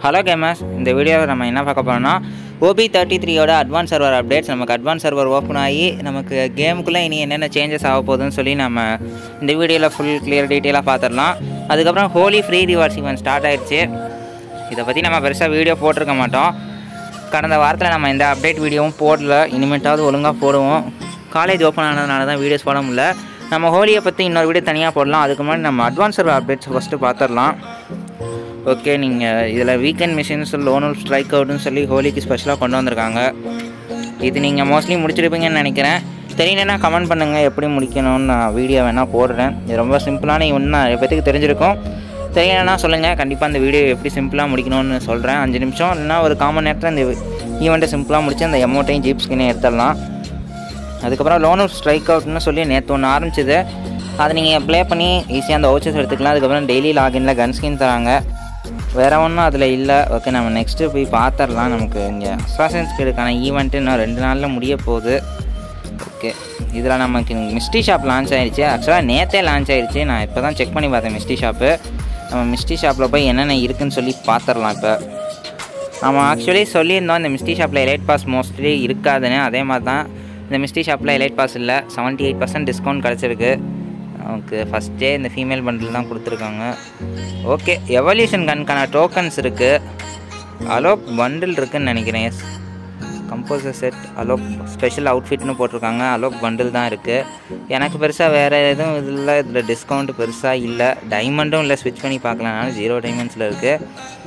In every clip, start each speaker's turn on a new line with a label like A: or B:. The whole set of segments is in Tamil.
A: ஹலோ கேமர்ஸ் இந்த வீடியோவில் நம்ம என்ன பார்க்க போகிறோம்னா ஓபி தேர்ட்டி த்ரீயோட அட்வான்ஸ் சர்வர் அப்டேட்ஸ் நமக்கு அட்வான்ஸ் சர்வர் ஓப்பன் ஆகி நமக்கு கேமுக்குள்ளே இனி என்னென்ன சேஞ்சஸ் ஆக போகுதுன்னு சொல்லி நம்ம இந்த வீடியோவில் ஃபுல் கிளியர் டீட்டெயிலாக பார்த்துடலாம் அதுக்கப்புறம் Holi free rewards event start ஆயிடுச்சு இதை பற்றி நம்ம பெருசாக வீடியோ போட்டிருக்க மாட்டோம் கடந்த வாரத்தில் நம்ம எந்த அப்டேட் வீடியோவும் போடல இனிமேட்டாவது ஒழுங்காக போடுவோம் காலேஜ் ஓப்பன் ஆனதுனால தான் வீடியோஸ் போட முடியல நம்ம ஹோலியை பற்றி இன்னொரு வீடியோ தனியாக போடலாம் அதுக்கு முன்னாடி நம்ம அட்வான்ஸ் சர்வர் அப்டேட்ஸ் ஃபஸ்ட்டு பார்த்துடலாம் ஓகே நீங்கள் இதில் வீக்கெண்ட் மிஷின்ஸ் லோனல் ஸ்ட்ரைக் அவுட்னு சொல்லி ஹோலிக்கு ஸ்பெஷலாக கொண்டு வந்திருக்காங்க இது நீங்கள் மோஸ்ட்லி முடிச்சிருப்பீங்கன்னு நினைக்கிறேன் தெரியலனா கமெண்ட் பண்ணுங்கள் எப்படி முடிக்கணும்னு நான் வீடியோ வேணால் போடுறேன் இது ரொம்ப சிம்பிளான இவன் நிறைய பேத்துக்கு தெரிஞ்சிருக்கும் தெரியலனா சொல்லுங்கள் கண்டிப்பாக அந்த வீடியோ எப்படி சிம்பிளாக முடிக்கணும்னு சொல்கிறேன் அஞ்சு நிமிஷம் இல்லைனா ஒரு காமன் நேரத்தில் இந்த ஈவெண்ட்டை சிம்பிளாக முடிச்சு அந்த எமௌண்ட்டையும் ஜீப் ஸ்கின்னையும் எடுத்துடலாம் அதுக்கப்புறம் லோனல் ஸ்ட்ரைக் அவுட்னு சொல்லி நேற்று ஒன்று ஆரம்பிச்சது அதை நீங்கள் ப்ளே பண்ணி ஈஸியாக அந்த ஓச்சஸ் எடுத்துக்கலாம் அதுக்கப்புறம் டெய்லி லாகின்ல கன் ஸ்கின் தராங்க வேறு ஒன்றும் அதில் இல்லை ஓகே நம்ம நெக்ஸ்ட்டு போய் பார்த்துடலாம் நமக்கு இங்கே அசாசன்ஸ் கிடுக்கான ஈவெண்ட்டு இன்னும் ரெண்டு நாளில் முடிய போகுது ஓகே இதில் நமக்கு மிஸ்டி ஷாப் லான்ச் ஆயிடுச்சு ஆக்சுவலாக நேற்றே லான்ச் ஆயிடுச்சு நான் இப்போ தான் செக் பண்ணி பார்த்தேன் மிஸ்டி ஷாப்பு நம்ம மிஸ்டி ஷாப்பில் போய் என்னென்ன இருக்குன்னு சொல்லி பார்த்துடலாம் இப்போ நம்ம ஆக்சுவலி சொல்லியிருந்தோம் இந்த மிஸ்டி ஷாப்பில் எலைட் பாஸ் மோஸ்ட்லி இருக்காதுன்னு அதே மாதிரி தான் இந்த மிஸ்டி ஷாப்பில் எலைட் பாஸ் இல்லை செவன்ட்டி எயிட் பர்சன்ட் டிஸ்கவுண்ட் கிடச்சிருக்கு நமக்கு ஃபஸ்ட்டே இந்த ஃபீமேல் பண்டில் தான் கொடுத்துருக்காங்க ஓகே எவல்யூஷன் கன்கான டோக்கன்ஸ் இருக்குது அலோக் பண்டில் இருக்குன்னு நினைக்கிறேன் yes composer set Alok special அவுட்ஃபிட்னு போட்டிருக்காங்க அலோக் பண்டில் தான் இருக்குது எனக்கு பெருசாக வேறு எதுவும் இதில் இதில் டிஸ்கவுண்ட் பெருசாக இல்லை டைமண்டும் இல்லை ஸ்விட்ச் பண்ணி பார்க்கலனாலும் ஜீரோ டைமண்ட்ஸில் இருக்குது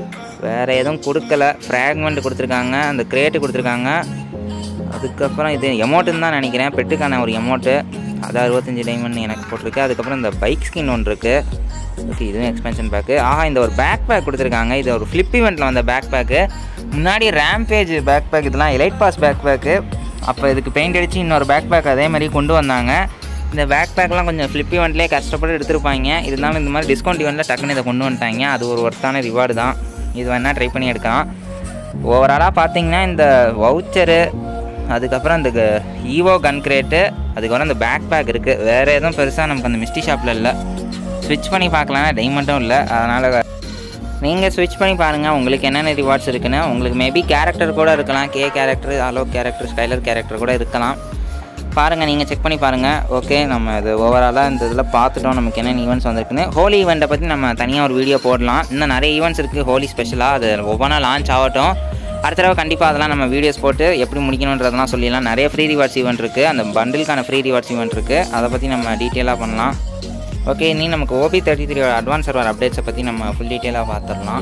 A: வேறு எதுவும் கொடுக்கல ஃப்ராக்மெண்ட் கொடுத்துருக்காங்க அந்த கிரேட்டு கொடுத்துருக்காங்க அதுக்கப்புறம் இது எமௌண்ட்டுன்னு தான் நினைக்கிறேன் பெட்டுக்கான ஒரு எமௌண்ட்டு அது அறுபத்தஞ்சி டைமண்ட் எனக்கு போட்டிருக்கு அதுக்கப்புறம் இந்த பைக் ஸ்கின் ஒன்று இருக்குது ஓகே இதுவும் எக்ஸ்பென்ஷன் பேக்கு ஆஹா இந்த ஒரு பேக் பேக் கொடுத்துருக்காங்க இது ஒரு ஃப்ளிப் இவெண்ட்டில் வந்த பேக் பேக்கு முன்னாடி ரேம்பேஜ் பேக் பேக் இதெல்லாம் எலைட் பாஸ் பேக் பேக்கு அப்போ இதுக்கு பெயிண்ட் அடித்து இன்னொரு பேக் பேக் அதே மாதிரி கொண்டு வந்தாங்க இந்த பேக் பேக்லாம் கொஞ்சம் ஃப்ளிப் இவெண்ட்லேயே கஷ்டப்பட்டு எடுத்திருப்பாங்க இருந்தாலும் இந்த மாதிரி டிஸ்கவுண்ட் இவெண்ட்டில் டக்குன்னு இதை கொண்டு வந்துட்டாங்க அது ஒரு ஒர்த்தான ரிவார்டு தான் இது வேணால் ட்ரை பண்ணி எடுக்கலாம் ஓவராலாக பார்த்தீங்கன்னா இந்த வவுச்சரு அதுக்கப்புறம் இந்த ஈவோ கன் கிரேட்டு அதுக்கப்புறம் இந்த பேக் பேக் இருக்குது வேறு எதுவும் பெருசாக நமக்கு அந்த மிஸ்டி ஷாப்பில் இல்லை ஸ்விட்ச் பண்ணி பார்க்கலாம் டைமண்டும் இல்லை அதனால் நீங்கள் ஸ்விட்ச் பண்ணி பாருங்கள் உங்களுக்கு என்னென்ன ரிவார்ட்ஸ் இருக்குன்னு உங்களுக்கு மேபி கேரக்டர் கூட இருக்கலாம் K character Alok character Skyler character கூட இருக்கலாம் பாருங்கள் நீங்கள் செக் பண்ணி பாருங்கள் ஓகே நம்ம இது ஓவராலாக இந்த இதில் பார்த்துட்டோம் நமக்கு என்னென்ன ஈவெண்ட்ஸ் வந்திருக்குன்னு ஹோலி ஈவெண்ட்டை பற்றி நம்ம தனியாக ஒரு வீடியோ போடலாம் இன்னும் நிறைய ஈவெண்ட்ஸ் இருக்குது ஹோலி ஸ்பெஷலாக அது ஒவ்வொன்றா லான்ச் ஆகட்டும் அடுத்த தடவை கண்டிப்பாக அதெல்லாம் நம்ம வீடியோஸ் போட்டு எப்படி முடிக்கணுன்றதெல்லாம் சொல்லிடலாம் நிறைய ஃப்ரீ ரிவார்ட்ஸ் ஈவெண்ட் இருக்குது அந்த பண்டிலுக்கான ஃப்ரீ ரிவார்ட்ஸ் ஈவெண்ட் இருக்குது அதை பற்றி நம்ம டீட்டெயிலாக பண்ணலாம் ஓகே நீ நமக்கு OB thirty three advance server அப்டேட்ஸை பற்றி நம்ம ஃபுல் டீட்டெயிலாக பார்த்துடலாம்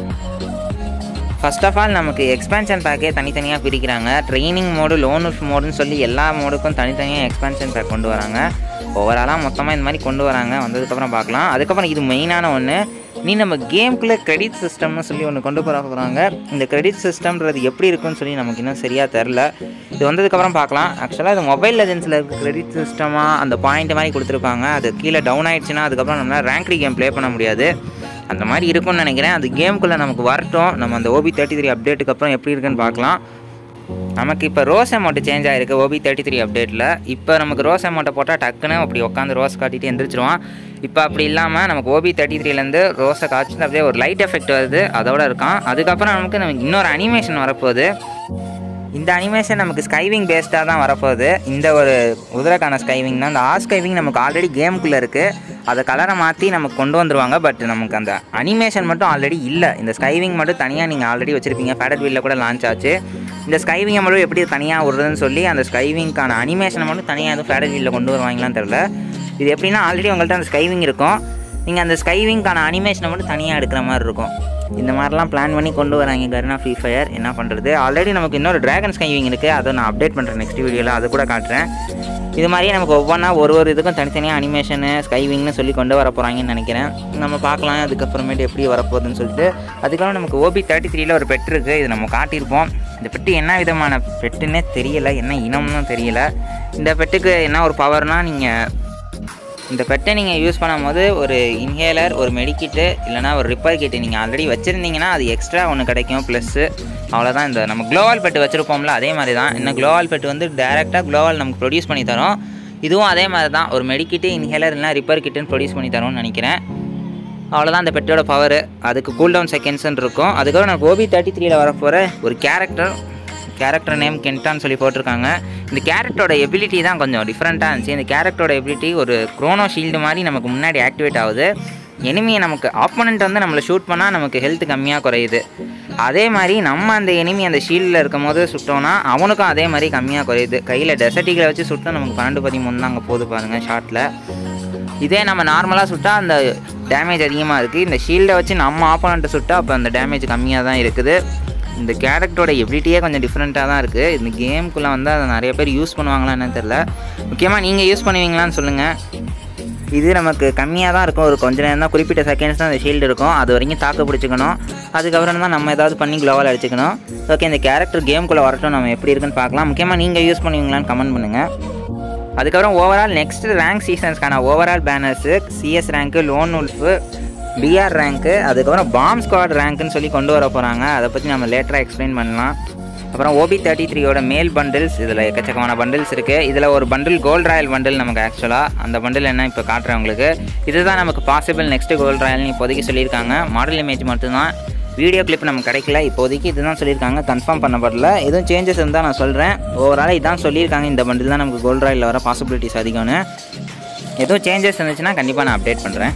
A: ஃபர்ஸ்ட் ஆஃப் ஆல் நமக்கு எக்ஸ்பேன்ஷன் பேக்கே தனித்தனியாக பிரிக்கிறாங்க ட்ரைனிங் மோடு லோன் மோடுன்னு சொல்லி எல்லா மோடுக்கும் தனித்தனியாக எக்ஸ்பேன்ஷன் பேக் கொண்டு வராங்க ஓவராலாக மொத்தமாக இந்த மாதிரி கொண்டு வராங்க வந்ததுக்கப்புறம் பார்க்கலாம் அதுக்கப்புறம் இது மெயினான ஒன்று நீ நம்ம கேமுக்குள்ளே கிரெடிட் சிஸ்டம்னு சொல்லி ஒன்று கொண்டு போகிற போகிறாங்க இந்த கிரெடிட் சிஸ்டம்ன்றது எப்படி இருக்குன்னு சொல்லி நமக்கு இன்னும் சரியாக தெரில இது வந்ததுக்கப்புறம் பார்க்கலாம் ஆக்சுவலாக இது மொபைல் லெஜன்ஸில் இருக்க கிரெடிட் சிஸ்டமாக அந்த பாயிண்ட் மாதிரி கொடுத்துருப்பாங்க அது கீழே டவுன் ஆயிடுச்சுன்னா அதுக்கப்புறம் நம்மளால் ரேங்க்ரி கேம் ப்ளே பண்ண முடியாது அந்த மாதிரி இருக்கும்னு நினைக்கிறேன் அது கேமுக்குள்ளே நமக்கு வரட்டும் நம்ம அந்த ஓபி தேர்ட்டி த்ரீ அப்டேட்டுக்கு அப்புறம் எப்படி இருக்குன்னு பார்க்கலாம் நமக்கு இப்போ ரோஸ் அமௌண்ட் சேஞ்ச் ஆகிருக்கு ஓபி தேர்ட்டி த்ரீ அப்டேட்டில் இப்போ நமக்கு ரோஸ் அமௌண்ட்டை போட்டால் டக்குன்னு அப்படி உட்காந்து ரோஸ் காட்டிட்டு எந்திரிச்சிருவான் இப்போ அப்படி இல்லாமல் நமக்கு ஓபி தேர்ட்டி த்ரீலேருந்து ரோஸை காய்ச்சி அப்படியே ஒரு லைட் எஃபெக்ட் வருது அதோட இருக்கான் அதுக்கப்புறம் நமக்கு நமக்கு இன்னொரு அனிமேஷன் வரப்போகுது இந்த அனிமேஷன் நமக்கு ஸ்கைவிங் பேஸ்டாக தான் வரப்போகுது இந்த ஒரு குதிரைக்கான ஸ்கைவிங் தான் இந்த ஆ ஸ்கைவிங் நமக்கு ஆல்ரெடி கேமுக்குள்ளே இருக்குது அதை கலரை மாற்றி நமக்கு கொண்டு வந்துருவாங்க பட் நமக்கு அந்த அனிமேஷன் மட்டும் ஆல்ரெடி இல்லை இந்த ஸ்கைவிங் மட்டும் தனியாக நீங்கள் ஆல்ரெடி வச்சுருப்பீங்க ஃபேடட் வீலில் கூட லான்ச் ஆச்சு இந்த ஸ்கைவிங்கை மட்டும் எப்படி தனியாக விடுறதுன்னு சொல்லி அந்த ஸ்கைவிங்க்கான அனிமேஷனை மட்டும் தனியாக எதுவும் ஃபேடட் வீலில் கொண்டு வருவாங்களான்னு தெரில இது எப்படின்னா ஆல்ரெடி உங்கள்கிட்ட அந்த ஸ்கைவிங் இருக்கும் நீங்கள் அந்த ஸ்கைவிங்க்கான அனிமேஷனை மட்டும் தனியாக எடுக்கிற மாதிரி இருக்கும் இந்த மாதிரிலாம் பிளான் பண்ணி கொண்டு வராங்க கர்னா ஃப்ரீ ஃபயர் என்ன பண்ணுறது ஆல்ரெடி நமக்கு இன்னொரு ட்ராகன் ஸ்கைவிங் இருக்குது அதை நான் அப்டேட் பண்ணுறேன் நெக்ஸ்ட் வீடியோவில் அது கூட காட்டுறேன் இது மாதிரியே நமக்கு ஒவ்வொன்றா ஒரு ஒரு இதுக்கும் தனித்தனியாக அனிமேஷனு ஸ்கைவிங்னு சொல்லி கொண்டு வர போகிறாங்கன்னு நினைக்கிறேன் நம்ம பார்க்கலாம் அதுக்கப்புறமேட்டு எப்படி வரப்போகுதுன்னு சொல்லிட்டு அதுக்கப்புறம் நமக்கு ஓபி தேர்ட்டி த்ரீல ஒரு பெட் இருக்குது இது நம்ம காட்டியிருப்போம் இந்த பெட்டு என்ன விதமான பெட்டுன்னே தெரியலை என்ன இனம்னு தெரியல இந்த பெட்டுக்கு என்ன ஒரு பவர்னால் நீங்கள் இந்த பெட்டை நீங்கள் யூஸ் பண்ணும்போது ஒரு இன்ஹேலர் ஒரு மெடிக்கிட்டு இல்லைனா ஒரு ரிப்பேர் கிட்டு நீங்கள் ஆல்ரெடி வச்சுருந்தீங்கன்னா அது எக்ஸ்ட்ரா ஒன்று கிடைக்கும் ப்ளஸ்ஸு அவ்வளோதான் இந்த நம்ம க்ளோவால் பெட்டு வச்சுருப்போம்ல அதே மாதிரி தான் இன்னும் க்ளோவால் பெட்டு வந்து டேரெக்டாக க்ளோவால் நமக்கு ப்ரொடியூஸ் பண்ணி தரோம் இதுவும் அதே மாதிரி தான் ஒரு மெடிக்கிட்டு இன்ஹேலர் இல்லைனா ரிப்பேர் கிட்டுன்னு ப்ரொடியூஸ் பண்ணி தரோம்னு நினைக்கிறேன் அவ்வளோதான் அந்த பெட்டோட பவர் அதுக்கு கூல் டவுன் செகண்ட்ஸ்ன்னு இருக்கும் அதுக்கப்புறம் நான் ஓபி தேர்ட்டி த்ரீல வரப்போகிற ஒரு கேரக்டர் கேரக்டர் நேம் கென்டான்னு சொல்லி போட்டிருக்காங்க இந்த கேரக்டரோட எபிலிட்டி தான் கொஞ்சம் டிஃப்ரெண்ட்டாக இருந்துச்சு இந்த கேரக்டரோட எபிலிட்டி ஒரு க்ரோனோ ஷீல்டு மாதிரி நமக்கு முன்னாடி ஆக்டிவேட் ஆகுது எனிமியை நமக்கு ஆப்போனண்ட் வந்து நம்மளை ஷூட் பண்ணால் நமக்கு ஹெல்த் கம்மியாக குறையுது அதே மாதிரி நம்ம அந்த எனிமி அந்த ஷீல்டில் இருக்கும் போது சுட்டோம்னா அவனுக்கும் அதே மாதிரி கம்மியாக குறையுது கையில் டெசர்ட்டிகளை வச்சு சுட்டோம் நமக்கு பன்னெண்டு பதிமூணு தான் அங்கே போகுது பாருங்கள் ஷார்ட்டில் இதே நம்ம நார்மலாக சுட்டால் அந்த டேமேஜ் அதிகமாக இருக்குது இந்த ஷீல்டை வச்சு நம்ம ஆப்போனண்ட்டை சுட்டால் அப்போ அந்த டேமேஜ் கம்மியாக தான் இருக்குது இந்த கேரக்டரோட எபிலிட்டியே கொஞ்சம் டிஃப்ரெண்ட்டாக தான் இருக்குது இந்த கேமுக்குள்ளே வந்து அதை நிறைய பேர் யூஸ் பண்ணுவாங்களா என்னன்னு தெரில முக்கியமாக நீங்கள் யூஸ் பண்ணுவீங்களான்னு சொல்லுங்கள் இது நமக்கு கம்மியாக தான் இருக்கும் ஒரு கொஞ்ச நேரம் தான் குறிப்பிட்ட செகண்ட்ஸ் தான் அந்த ஷீல்டு இருக்கும் அது வரைக்கும் தாக்கு பிடிச்சிக்கணும் அதுக்கப்புறம் தான் நம்ம ஏதாவது பண்ணி க்ளோவால் அடிச்சுக்கணும் ஓகே இந்த கேரக்டர் கேம்குள்ளே வரட்டும் நம்ம எப்படி இருக்குன்னு பார்க்கலாம் முக்கியமாக நீங்கள் யூஸ் பண்ணுவீங்களான்னு கமெண்ட் பண்ணுங்கள் அதுக்கப்புறம் ஓவரால் நெக்ஸ்ட் ரேங்க் சீசன்ஸ்க்கான overall banners CS rank lone wolf BR rank அதுக்கப்புறம் பாம் ஸ்குவாட் ரேங்க்குன்னு சொல்லி கொண்டு வர போகிறாங்க அதை பற்றி நம்ம லேட்டராக எக்ஸ்பிளைன் பண்ணலாம் அப்புறம் ஓபி தேர்ட்டி த்ரீயோட மேல் பண்டில்ஸ் இதில் எக்கச்சக்கமான பண்டில்ஸ் இருக்குது இதில் ஒரு பண்டில் கோல்ட் ராயல் பண்டில் நமக்கு ஆக்சுவலாக அந்த பண்டில் என்ன இப்போ காட்டுறேன் உங்களுக்கு இதுதான் நமக்கு பாசிபிள் நெக்ஸ்ட்டு கோல்ட் ராயல்னு இப்போதைக்கு சொல்லியிருக்காங்க மாடல் இமேஜ் மட்டும்தான் வீடியோ கிளிப் நமக்கு கிடைக்கல இப்போதைக்கு இதுதான் சொல்லியிருக்காங்க கன்ஃபார்ம் பண்ணப்படல எதுவும் சேஞ்சஸ் இருந்தால் நான் சொல்கிறேன் ஓவரால் இதான் சொல்லியிருக்காங்க இந்த பண்டில் தான் நமக்கு கோல்ட் ராயில் வர பாசிபிலிட்டிஸ் அதிகம்னு எதுவும் சேஞ்சஸ் இருந்துச்சுன்னா கண்டிப்பாக நான் அப்டேட் பண்ணுறேன்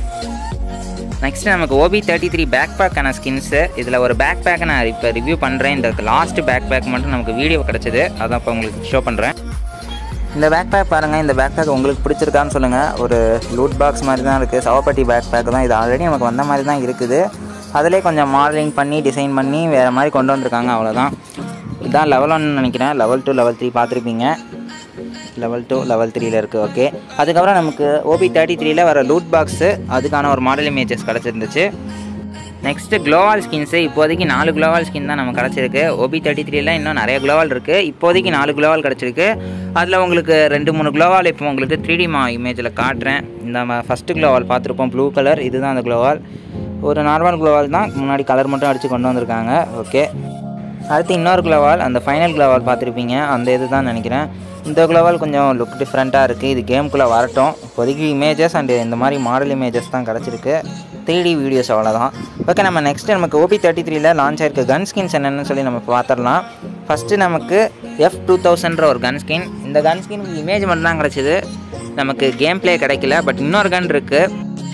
A: நெக்ஸ்ட் நமக்கு ஓபி தேர்ட்டி த்ரீ பேக் பேக்கான ஸ்கின்ஸு இதில் ஒரு பேக் பேக்கை நான் இப்போ ரிவ்யூ பண்ணுறேன் இந்த லாஸ்ட் பேக் பேக் மட்டும் நமக்கு வீடியோ கிடச்சிது அதான் இப்போ உங்களுக்கு ஷோ பண்ணுறேன் இந்த பேக் பேக் பாருங்கள் இந்த பேக் பேக் உங்களுக்கு பிடிச்சிருக்கான்னு சொல்லுங்கள் ஒரு லூட் பாக்ஸ் மாதிரி தான் இருக்குது சவப்பட்டி பேக் பேக் தான் இது ஆல்ரெடி நமக்கு வந்த மாதிரி தான் இருக்குது அதிலே கொஞ்சம் மாடலிங் பண்ணி டிசைன் பண்ணி வேறு மாதிரி கொண்டு வந்திருக்காங்க அவ்வளோதான் இதுதான் லெவல் ஒன் நினைக்கிறேன் லெவல் டூ லெவல் த்ரீ பார்த்துருப்பீங்க லெவல் டூ லெவல் த்ரீல இருக்குது ஓகே அதுக்கப்புறம் நமக்கு ஓபி தேர்ட்டி த்ரீல வர லூட் பாக்ஸு அதுக்கான ஒரு மாடல் இமேஜஸ் கிடச்சிருந்துச்சு நெக்ஸ்ட்டு க்ளோவால் ஸ்கின்ஸு இப்போதைக்கு நாலு க்ளோவால் ஸ்கின் தான் நம்ம கிடச்சிருக்கு ஓபி தேர்ட்டி த்ரீல இன்னும் நிறைய க்ளோவால் இருக்குது இப்போதைக்கு நாலு க்ளோவால் கிடச்சிருக்கு அதில் உங்களுக்கு ரெண்டு மூணு க்ளோவால் இப்போ உங்களுக்கு த்ரீ டி மா இமேஜில் காட்டுறேன் இந்த நம்ம ஃபஸ்ட்டு க்ளோவால் பார்த்துருப்போம் ப்ளூ கலர் இதுதான் அந்த க்ளோவால் ஒரு நார்மல் க்ளோவால் தான் முன்னாடி கலர் மட்டும் அடித்து கொண்டு வந்திருக்காங்க ஓகே அடுத்து இன்னொரு க்ளோவால் அந்த ஃபைனல் க்ளோவால் பார்த்துருப்பீங்க அந்த இது தான் நினைக்கிறேன் இந்த க்ளோவால் கொஞ்சம் லுக் டிஃப்ரெண்ட்டாக இருக்குது இது கேமுக்குள்ளே வரட்டும் இப்போதைக்கு இமேஜஸ் அண்டு இந்த மாதிரி மாடல் இமேஜஸ் தான் கிடச்சிருக்கு த்ரீ டி வீடியோஸ் அவ்வளோதான் ஓகே நம்ம நெக்ஸ்ட்டு நமக்கு ஓபி தேர்ட்டி த்ரீல லான்ச் ஆயிருக்க கன் ஸ்கின்ஸ் என்னென்னு சொல்லி நம்ம பார்த்துடலாம் ஃபஸ்ட்டு நமக்கு எஃப் டூ தௌசண்ட்ற ஒரு கன் ஸ்கின் இந்த கன் ஸ்கின் இமேஜ் மட்டும் தான் கிடச்சிது நமக்கு கேம் ப்ளே கிடைக்கல பட் இன்னொரு கன் இருக்குது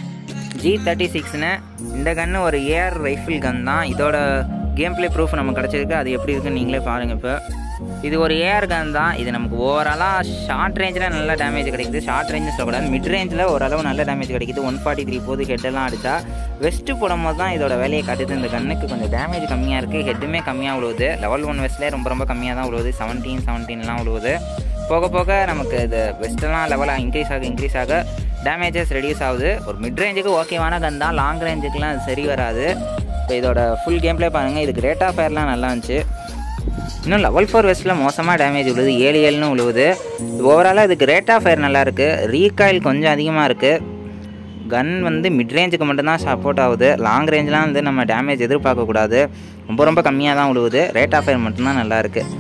A: ஜி தேர்ட்டி சிக்ஸ்னு இந்த கன்று ஒரு ஏஆர் ரைஃபிள் கன் தான் இதோட கேம் ப்ளே ப்ரூஃப் நமக்கு கிடச்சிருக்கு அது எப்படி இருக்குன்னு நீங்களே பாருங்கள் இப்போ இது ஒரு ஏஆர் கன் தான் இது நமக்கு ஓவராலாக ஷார்ட் ரேஞ்சில் நல்ல டேமேஜ் கிடைக்குது ஷார்ட் ரேஞ்சு சொல்லக்கூடாது மிட் ரேஞ்சில் ஓரளவு நல்ல டேமேஜ் கிடைக்குது ஒன் ஃபார்ட்டி த்ரீ போது ஹெட்டெல்லாம் அடித்தா வெஸ்ட்டு போடும்போது தான் இதோட வேலையை காட்டுது இந்த கன்னுக்கு கொஞ்சம் டேமேஜ் கம்மியாக இருக்குது ஹெட்டுமே கம்மியாக விழுவுது லெவல் ஒன் வெஸ்ட்லேயே ரொம்ப ரொம்ப கம்மியாக தான் விழுவுது செவன்டீன் செவன்டீன்லாம் விழுவுது போக போக நமக்கு இது வெஸ்டெல்லாம் லெவலாக இன்க்ரீஸ் ஆக இன்க்ரீஸ் ஆக டேமேஜஸ் ரெடியூஸ் ஆகுது ஒரு மிட் ரேஞ்சுக்கு ஓகேவான கன் தான் லாங் ரேஞ்சுக்குலாம் அது சரி வராது இப்போ இதோட ஃபுல் கேம் ப்ளே பாருங்கள் இதுக்கு ரேட் ஆஃப் ஃபயர்லாம் நல்லா இருந்துச்சு இன்னும் லெவல் ஃபோர் வெஸ்ட்டில் மோசமாக டேமேஜ் விழுது ஏழு ஏழுன்னு விழுவுது ஓவராலாக இதுக்கு ரேட் ஆஃப் ஃபயர் நல்லா இருக்குது ரீகாயில் கொஞ்சம் அதிகமாக இருக்குது கன் வந்து மிட் ரேஞ்சுக்கு மட்டும்தான் சப்போர்ட் ஆகுது லாங் ரேஞ்செலாம் வந்து நம்ம டேமேஜ் எதிர்பார்க்கக்கூடாது ரொம்ப ரொம்ப கம்மியாக தான் விழுவுது ரேட் ஆஃப் ஃபயர் மட்டும்தான் நல்லா இருக்குது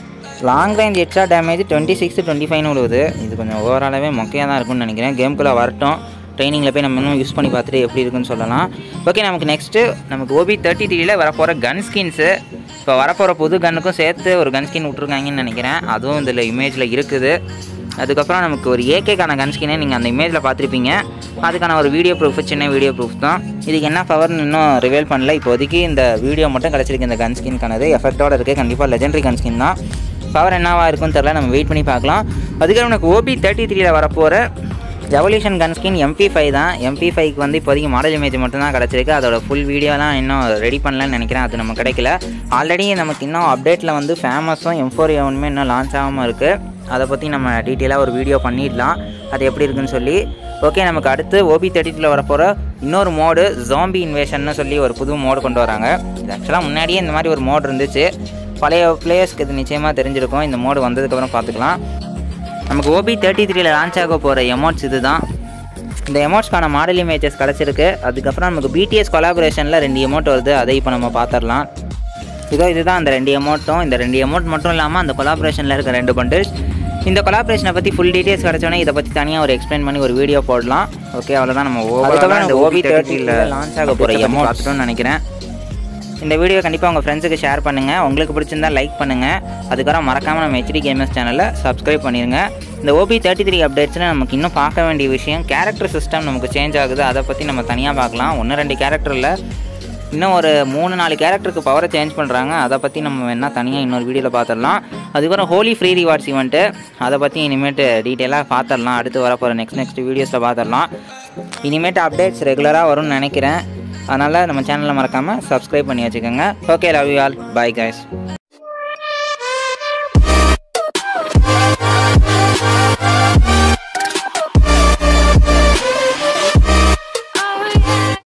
A: long range extra damage twenty six twenty ஃபைவ்னு விழுவுது இது கொஞ்சம் ஓவராலாகவே மொக்கையாக தான் இருக்கும்னு நினைக்கிறேன் கேம்குள்ளே வரட்டும் ட்ரைனிங்கில் போய் நம்ம இன்னும் யூஸ் பண்ணி பார்த்துட்டு எப்படி இருக்குன்னு சொல்லலாம் ஓகே நமக்கு நெக்ஸ்ட்டு நமக்கு ஓபி தேர்ட்டி த்ரீல வரப்போகிற கன் ஸ்கின்ஸு இப்போ வரப்போகிற புது கன்னுக்கும் சேர்த்து ஒரு கன் ஸ்கின் விட்ருக்காங்கன்னு நினைக்கிறேன் அதுவும் இதில் இமேஜில் இருக்குது அதுக்கப்புறம் நமக்கு ஒரு ஏகேக்கான கன் ஸ்கினை நீங்கள் அந்த இமேஜில் பார்த்துருப்பீங்க அதுக்கான ஒரு வீடியோ ப்ரூஃப் சின்ன வீடியோ ப்ரூஃப் தான் இதுக்கு என்ன பவர்னு இன்னும் ரிவீல் பண்ணல இப்போதைக்கு இந்த வீடியோ மட்டும் கிடச்சிருக்கு இந்த கன் ஸ்கின்கானது எஃபெக்டோட இருக்குது கண்டிப்பாக லெஜெண்டரி கன் ஸ்கின் தான் பவர் என்னவா இருக்குன்னு தெரில நம்ம வெயிட் பண்ணி பார்க்கலாம் அதுக்கப்புறம் எனக்கு ஓபி தேர்ட்டி த்ரீல வரப்போகிற revolution gun skin MP five தான் எம்பி ஃபைவ்க்கு வந்து இப்போதைக்கு மாடல் இமேஜ் மட்டும் தான் கிடச்சிருக்கு அதோட ஃபுல் வீடியோலாம் இன்னும் ரெடி பண்ணலன்னு நினைக்கிறேன் அது நம்ம கிடைக்கல ஆல்ரெடி நமக்கு இன்னும் அப்டேட்டில் வந்து ஃபேமஸும் எம் ஃபோர் எவனுமே இன்னும் லான்ச் ஆகாமல் இருக்குது அதை பற்றி நம்ம டீட்டெயிலாக ஒரு வீடியோ பண்ணிடலாம் அது எப்படி இருக்குன்னு சொல்லி ஓகே நமக்கு அடுத்து ஓபி தேர்ட்டியில் வரப்போகிற இன்னொரு மோடு ஜாம்பி இன்வேஷன்னு சொல்லி ஒரு புது மோடு கொண்டு வராங்க இது ஆக்சுவலாக முன்னாடியே இந்த மாதிரி ஒரு மோடு இருந்துச்சு பழைய பிளேயர்ஸ்க்கு இது நிச்சயமாக தெரிஞ்சிருக்கும் இந்த மோடு வந்ததுக்கப்புறம் பார்த்துக்கலாம் நமக்கு ஓபி தேர்ட்டி த்ரீல லான்ச் ஆக போகிற எமௌண்ட்ஸ் இது தான் இந்த எமௌண்ட்ஸ்க்கான மாடல் இமேஜஸ் கிடச்சிருக்கு அதுக்கப்புறம் நமக்கு பிடிஎஸ் கொலாபரேஷனில் ரெண்டு எமௌண்ட் வருது அதை இப்போ நம்ம பார்த்துடலாம் இதோ இதுதான் அந்த ரெண்டு எமௌண்ட்டும் இந்த ரெண்டு எமௌண்ட் மட்டும் இல்லாமல் அந்த கொலாபரேஷனில் இருக்க ரெண்டு பண்டில்ஸ் இந்த கொலாபரேஷனை பற்றி ஃபுல் டீட்டெயில்ஸ் கிடச்சோன்னே இதை பற்றி தனியாக ஒரு எக்ஸ்பிளைன் பண்ணி ஒரு வீடியோ போடலாம் ஓகே அவ்வளோதான் நம்ம அதுக்கப்புறம் இந்த ஓபி தேர்ட்டியில் லான்ச் ஆக போகிற எமௌண்ட் பார்த்துட்டோம்னு நினைக்கிறேன் இந்த வீடியோ கண்டிப்பாக உங்கள் ஃப்ரெண்ட்ஸுக்கு ஷேர் பண்ணுங்கள் உங்களுக்கு பிடிச்சிருந்தா லைக் பண்ணுங்கள் அதுக்கப்புறம் மறக்காமல் நம்ம ஹெச்டி கேமர்ஸ் சேனலை சப்ஸ்கிரைப் பண்ணிடுங்க இந்த ஓபி தேர்ட்டி த்ரீ அப்டேட்ஸில் நமக்கு இன்னும் பார்க்க வேண்டிய விஷயம் கேரக்டர் சிஸ்டம் நமக்கு சேஞ்ச் ஆகுது அதை பற்றி நம்ம தனியாக பார்க்கலாம் ஒன்று ரெண்டு கேரக்டரில் இன்னும் ஒரு மூணு நாலு கேரக்டருக்கு பவரை சேஞ்ச் பண்ணுறாங்க அதை பற்றி நம்ம வேணால் தனியாக இன்னொரு வீடியோவில் பார்த்துடலாம் அதுக்கப்புறம் ஹோலி ஃப்ரீ ரிவார்ட்ஸ் இவெண்ட்டு அதை பற்றி இனிமேட்டு டீட்டெயிலாக பார்த்துடலாம் அடுத்து வரப்போகிற நெக்ஸ்ட் நெக்ஸ்ட் வீடியோஸில் பார்த்துடலாம் இனிமேட்டு அப்டேட்ஸ் ரெகுலராக வரும்னு நினைக்கிறேன் அதனால் நம்ம சேனலை மறக்காமல் சப்ஸ்கிரைப் பண்ணி வச்சுக்கோங்க okay love you all bye guys